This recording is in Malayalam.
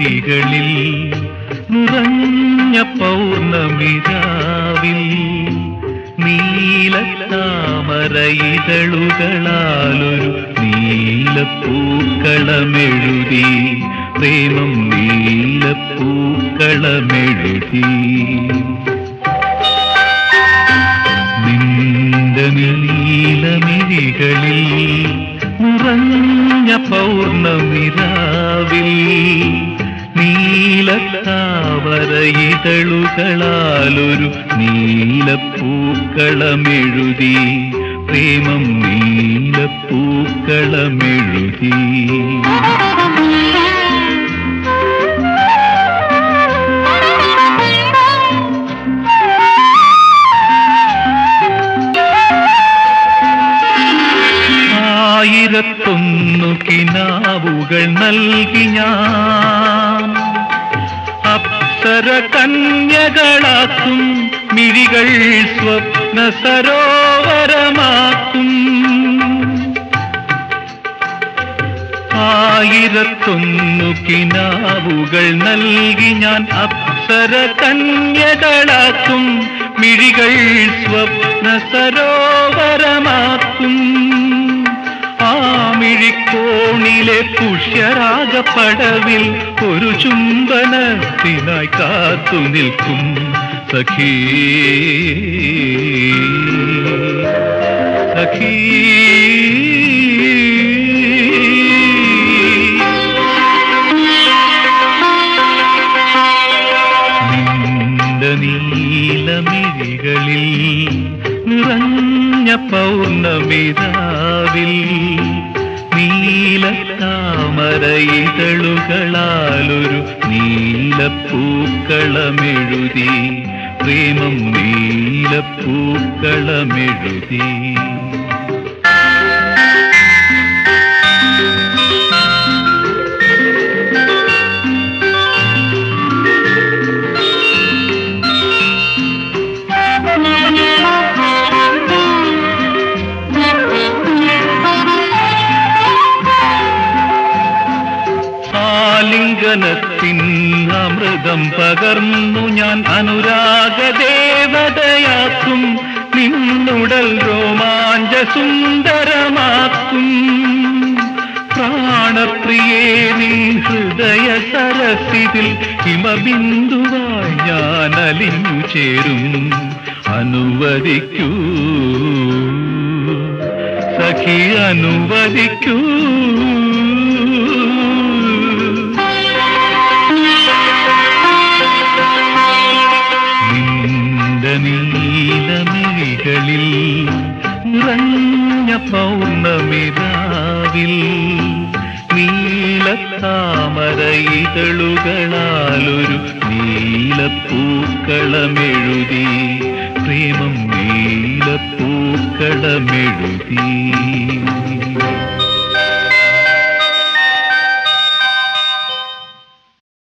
നീലമിഴികളിൽ നിറഞ്ഞ പൗർണമിരാവിൽ നീലത്താമരയിതളുകളാലൊരു നീലപ്പൂക്കളമെഴുതി പ്രേമം നീലപ്പൂക്കളമെഴുതി നിന്റെ നീലമിഴികളിൽ നിറഞ്ഞ പൗർണമിരാവിൽ നീലത്താവരയിതളുകളാലൊരു നീലപ്പൂക്കളമെഴുതി പ്രേമം നീലപ്പൂക്കളമെഴുതി ആയിരത്തൊന്നു കിനാവുകൾ നൽകി ഞാൻ അപ്സര കന്യകളാക്കും മിഴികൾ സ്വപ്ന സരോവരമാക്കും ആയിരത്തൊന്നു കിനാവുകൾ നൽകി ഞാൻ അപ്സര കന്യകളാക്കും മിഴികൾ സ്വപ്ന സരോവരമാക്കും ആ മിഴിക്കോണിലെ പുഷ്യരാഗപ്പടവിൽ ഒരു ചുംബനത്തിനായി കാത്തു നിൽക്കും സഖീ സഖീ നിന്റെ നീലമിഴികളിൽ നിറഞ്ഞ പൗർണമിരാവിൽ നീലത്താമരയിതളുകളാലൊരു നീലപ്പൂക്കളമെഴുതി പ്രേമം നീലപ്പൂക്കളമെഴുതി ആലിംഗനത്തിൻ അമൃതം പകർന്നു ഞാൻ അനുരാഗ ദേവതയാക്കും നിന്നുടൽ രോമാഞ്ച സുന്ദരമാക്കും പ്രാണപ്രിയേ നീ ഹൃദയ സരസിതിൽ ഹിമബിന്ദുവായി ഞാൻ അലിഞ്ഞു ചേരും അനുവദിക്കൂ സഖി അനുവദിക്കൂ നിന്റെ നീലമിഴികളിൽ നിറഞ്ഞ പൗർണമിരാവിൽ നീലത്താമരയിതളുകളാലൊരു നീലപ്പൂക്കളമെഴുതി പ്രേമം നീലപ്പൂക്കളമെഴുതി